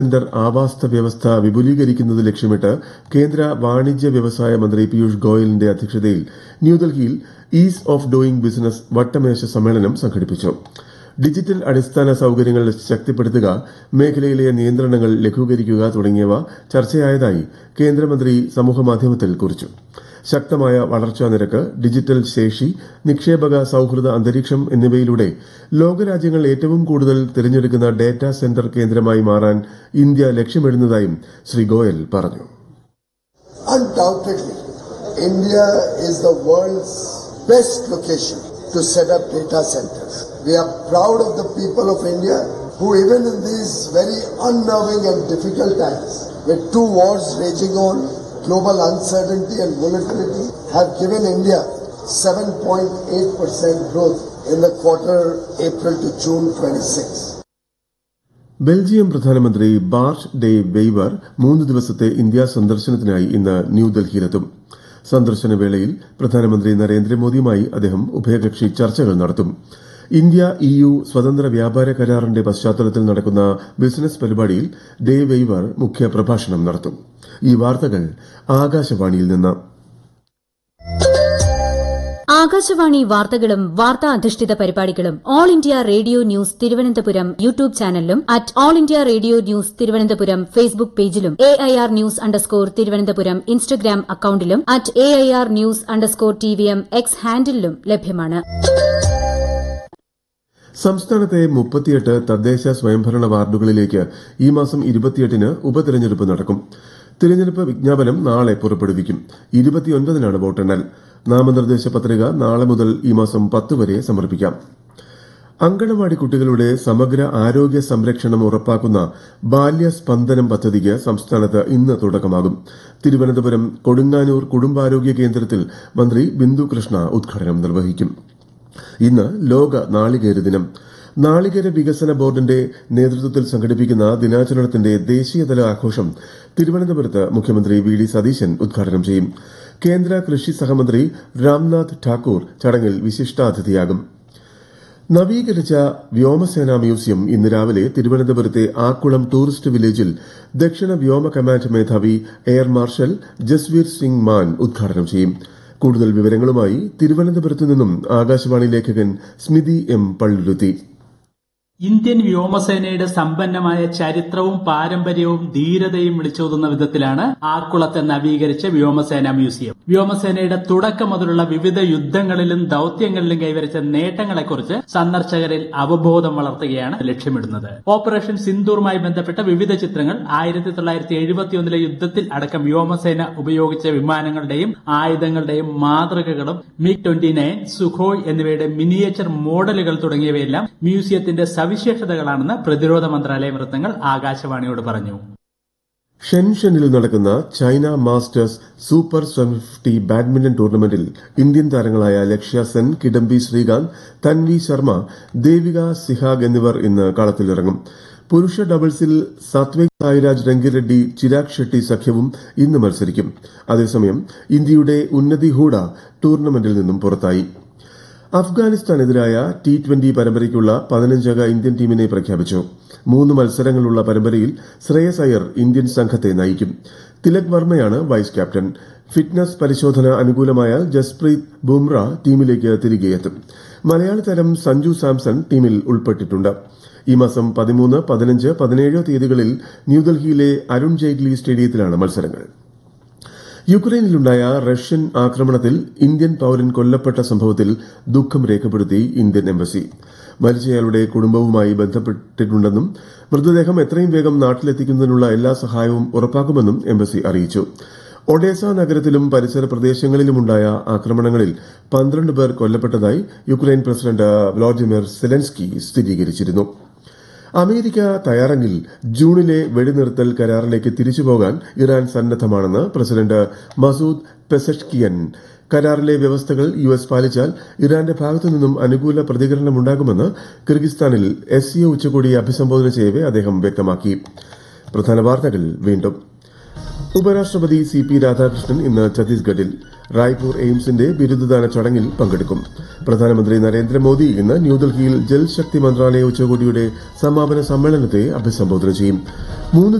Centre ആവാസ വ്യവസ്ഥ വിപുലീകരിക്കുന്നത് ലക്ഷ്യമിട്ട് കേന്ദ്ര വാണിജ്യ വ്യവസായ മന്ത്രി പീയൂഷ് ഗോയലിന്റെ അധ്യക്ഷതയിൽ ന്യൂഡൽഹിയിൽ ഈസ് ഓഫ് ഡൂയിംഗ് ബിസിനസ് വട്ടമേശ സമ്മേളനം സംഘടിപ്പിച്ചു ഡിജിറ്റൽ അടിസ്ഥാന സൌകര്യങ്ങൾ ശക്തിപ്പെടുത്തുക മേഖലയിലെ നിയന്ത്രണങ്ങൾ ലഘൂകരിക്കുക തുടങ്ങിയവ ചർച്ചയായതായി കേന്ദ്രമന്ത്രി സമൂഹമാധ്യമത്തിൽ കുറിച്ചു ശക്തമായ വളർച്ചാ നിരക്ക് ഡിജിറ്റൽ ശേഷി നിക്ഷേപക സൌഹൃദ അന്തരീക്ഷം എന്നിവയിലൂടെ ലോകരാജ്യങ്ങൾ ഏറ്റവും കൂടുതൽ തിരഞ്ഞെടുക്കുന്ന ഡാറ്റാ സെന്റർ കേന്ദ്രമായി മാറാൻ ഇന്ത്യ ലക്ഷ്യമിടുന്നതായും ശ്രീ ഗോയൽ പറഞ്ഞു Undoubtedly, India is the world's best location to set up data centers. We are proud of the people of India who, even in these very unnerving and difficult times, with two wars raging on, global uncertainty and volatility, have given India 7.8% growth in the quarter April to June 26. Belgium പ്രധാനമന്ത്രി Bart De Wever മൂന്ന് ദിവസത്തെ India സന്ദർശനത്തിനായി ഇന്ന് ന്യൂഡൽഹിയിലെത്തും സന്ദർശന വേളയിൽ പ്രധാനമന്ത്രി നരേന്ദ്രമോദിയുമായി അദ്ദേഹം ഉഭയകക്ഷി ചർച്ചകൾ നടത്തും ഇന്ത്യ ഇയു സ്വതന്ത്ര വ്യാപാര കരാറിന്റെ പശ്ചാത്തലത്തിൽ നടക്കുന്ന ബിസിനസ് പരിപാടിയിൽ ഡേ വെയ്വർ മുഖ്യ പ്രഭാഷണം നടത്തും ഈ വാർത്തകൾ ആകാശവാണിയിൽ നിന്ന് ആകാശവാണി വാർത്തകളും വാർത്താ അധിഷ്ഠിത പരിപാടികളും all India radio news Thiruvananthapuram YouTube ചാനലിലും at all India radio news Thiruvananthapuram Facebook പേജിലും A I R news underscore Thiruvananthapuram Instagram അക്കൌണ്ടിലും at A I R news underscore T V M X ഹാൻഡിലും ലഭ്യമാണ് സംസ്ഥാനത്തെ മുപ്പത്തിയെട്ട് തദ്ദേശ സ്വയംഭരണ വാർഡുകളിലേക്ക് ഈ മാസം ഇരുപത്തിയെട്ടിന് ഉപതെരഞ്ഞെടുപ്പ് നടക്കും തിരഞ്ഞെടുപ്പ് വിജ്ഞാപനം നാളെ പുറപ്പെടുവിക്കും ഇരുപത്തിയൊൻപതിനാണ് വോട്ടെണ്ണൽ നാമനിർദ്ദേശ പത്രിക നാളെ മുതൽ ഈ മാസം പത്ത് വരെ സമർപ്പിക്കാം അങ്കണവാടി കുട്ടികളുടെ സമഗ്ര ആരോഗ്യ സംരക്ഷണം ഉറപ്പാക്കുന്ന ബാല്യസ്പന്ദനം പദ്ധതിക്ക് സംസ്ഥാനത്ത് ഇന്ന് തുടക്കമാകും തിരുവനന്തപുരം കൊടുങ്ങാനൂർ കുടുംബാരോഗ്യ കേന്ദ്രത്തിൽ മന്ത്രി ബിന്ദു കൃഷ്ണ ഉദ്ഘാടനം നിർവഹിക്കും ഇന്ന് ലോക നാളികേര ദിനം നാളികേര വികസന ബോർഡിന്റെ നേതൃത്വത്തിൽ സംഘടിപ്പിക്കുന്ന ദിനാചരണത്തിന്റെ ദേശീയതല ആഘോഷം തിരുവനന്തപുരത്ത് മുഖ്യമന്ത്രി വി ഡി സതീശൻ ഉദ്ഘാടനം ചെയ്യും കേന്ദ്ര കൃഷി സഹമന്ത്രി രാംനാഥ് ഠാക്കൂർ ചടങ്ങിൽ വിശിഷ്ടാതിഥിയാകും നവീകരിച്ച വ്യോമസേനാ മ്യൂസിയം ഇന്ന് രാവിലെ തിരുവനന്തപുരത്തെ ആക്കുളം ടൂറിസ്റ്റ് വില്ലേജിൽ ദക്ഷിണ വ്യോമ കമാൻഡ് മേധാവി എയർ മാർഷൽ ജസ്വീർ സിംഗ് മാൻ ഉദ്ഘാടനം ചെയ്യും കൂടുതൽ വിവരങ്ങളുമായി തിരുവനന്തപുരത്തു നിന്നും ആകാശവാണി ലേഖകൻ സ്മിതി എം പള്ളുരുത്തി ഇന്ത്യൻ വ്യോമസേനയുടെ സമ്പന്നമായ ചരിത്രവും പാരമ്പര്യവും ധീരതയും വിളിച്ചോതുന്ന വിധത്തിലാണ് ആക്കുളത്തെ നവീകരിച്ച വ്യോമസേന മ്യൂസിയം വ്യോമസേനയുടെ തുടക്കം മുതലുള്ള വിവിധ യുദ്ധങ്ങളിലും ദൌത്യങ്ങളിലും കൈവരിച്ച നേട്ടങ്ങളെക്കുറിച്ച് സന്ദർശകരിൽ അവബോധം വളർത്തുകയാണ് ലക്ഷ്യമിടുന്നത് ഓപ്പറേഷൻ സിന്ദൂറുമായി ബന്ധപ്പെട്ട വിവിധ ചിത്രങ്ങൾ ആയിരത്തി തൊള്ളായിരത്തി എഴുപത്തിയൊന്നിലെ യുദ്ധത്തിൽ അടക്കം വ്യോമസേന ഉപയോഗിച്ച വിമാനങ്ങളുടെയും ആയുധങ്ങളുടെയും മാതൃകകളും മിഗ് ട്വന്റി നയൻ സുഖോയ് എന്നിവയുടെ മിനിയേച്ചർ മോഡലുകൾ തുടങ്ങിയവയെല്ലാം മ്യൂസിയത്തിന്റെ സവിശേഷതകളാണെന്ന് പ്രതിരോധ മന്ത്രാലയ വൃത്തങ്ങൾ ആകാശവാണിയോട് പറഞ്ഞു ഷെൻഷനിൽ നടക്കുന്ന China masters super fifty badminton ടൂർണമെന്റിൽ ഇന്ത്യൻ താരങ്ങളായ ലക്ഷ്യ സെൻ കിഡംബി ശ്രീകാന്ത് തൻവി ശർമ്മ ദേവിക സിഹാഗ് എന്നിവർ ഇന്ന് കളത്തിലിറങ്ങും പുരുഷ ഡബിൾസിൽ സാത്വിക് സായിരാജ് രംഗിറെഡ്ഡി ചിരാഗ് ഷെട്ടി സഖ്യവും ഇന്ന് മത്സരിക്കും അതേസമയം ഇന്ത്യയുടെ ഉന്നതി ഹൂഡ ടൂർണമെന്റിൽ നിന്നും പുറത്തായി അഫ്ഗാനിസ്ഥാനെതിരായ ടി ട്വന്റി പരമ്പരയ്ക്കുള്ള പതിനഞ്ചംഗ ഇന്ത്യൻ ടീമിനെ പ്രഖ്യാപിച്ചു മൂന്ന് മത്സരങ്ങളുള്ള പരമ്പരയിൽ ശ്രേയസ് അയ്യർ ഇന്ത്യൻ സംഘത്തെ നയിക്കും തിലക് വർമ്മയാണ് വൈസ് ക്യാപ്റ്റൻ ഫിറ്റ്നസ് പരിശോധന അനുകൂലമായാൽ ജസ്പ്രീത് ബുംറ ടീമിലേക്ക് തിരികെയെത്തും മലയാളി താരം സഞ്ജു സാംസൺ ടീമിൽ ഉൾപ്പെട്ടിട്ടുണ്ട് ഈ മാസം പതിമൂന്ന് പതിനഞ്ച് പതിനേഴ് തീയതികളിൽ ന്യൂഡൽഹിയിലെ അരുൺ ജെയ്റ്റ്ലി സ്റ്റേഡിയത്തിലാണ് മത്സരങ്ങൾ യുക്രൈനിലുണ്ടായ റഷ്യൻ ആക്രമണത്തിൽ ഇന്ത്യൻ പൌരൻ കൊല്ലപ്പെട്ട സംഭവത്തിൽ ദുഃഖം രേഖപ്പെടുത്തി ഇന്ത്യൻ എംബസി മരിച്ചയാളുടെ കുടുംബവുമായി ബന്ധപ്പെട്ടിട്ടുണ്ടെന്നും മൃതദേഹം എത്രയും വേഗം നാട്ടിലെത്തിക്കുന്നതിനുള്ള എല്ലാ സഹായവും ഉറപ്പാക്കുമെന്നും എംബസി അറിയിച്ചു ഒഡേസ നഗരത്തിലും പരിസര പ്രദേശങ്ങളിലുമുണ്ടായ ആക്രമണങ്ങളിൽ പന്ത്രണ്ട് പേർ കൊല്ലപ്പെട്ടതായി യുക്രൈൻ പ്രസിഡന്റ് വ്ളാഡിമിർ സെലൻസ്കി സ്ഥിരീകരിച്ചിരുന്നു അമേരിക്ക തയ്യാറെങ്കിൽ ജൂണിലെ വെടിനിർത്തൽ കരാറിലേക്ക് തിരിച്ചുപോകാൻ ഇറാൻ സന്നദ്ധമാണെന്ന് പ്രസിഡന്റ് മസൂദ് പെസഷ്കിയൻ കരാറിലെ വ്യവസ്ഥകൾ യു എസ് പാലിച്ചാൽ ഇറാന്റെ ഭാഗത്തു നിന്നും അനുകൂല പ്രതികരണമുണ്ടാകുമെന്ന് കിർഗിസ്ഥാനിൽ എസ് സിഒ ഉച്ചകോടിയെ അഭിസംബോധന ചെയ്യവെ അദ്ദേഹം വ്യക്തമാക്കി പ്രധാന വാർത്തകൾ വീണ്ടും ഉപരാഷ്ട്രപതി സി പി രാധാകൃഷ്ണൻ ഇന്ന് ഛത്തീസ്ഗഡിൽ റായ്പൂർ എയിംസിന്റെ ബിരുദദാന ചടങ്ങിൽ പങ്കെടുക്കും പ്രധാനമന്ത്രി നരേന്ദ്രമോദി ഇന്ന് ന്യൂഡൽഹിയിൽ ജൽശക്തി മന്ത്രാലയ ഉച്ചകോടിയുടെ സമാപന സമ്മേളനത്തെ അഭിസംബോധന ചെയ്യും മൂന്ന്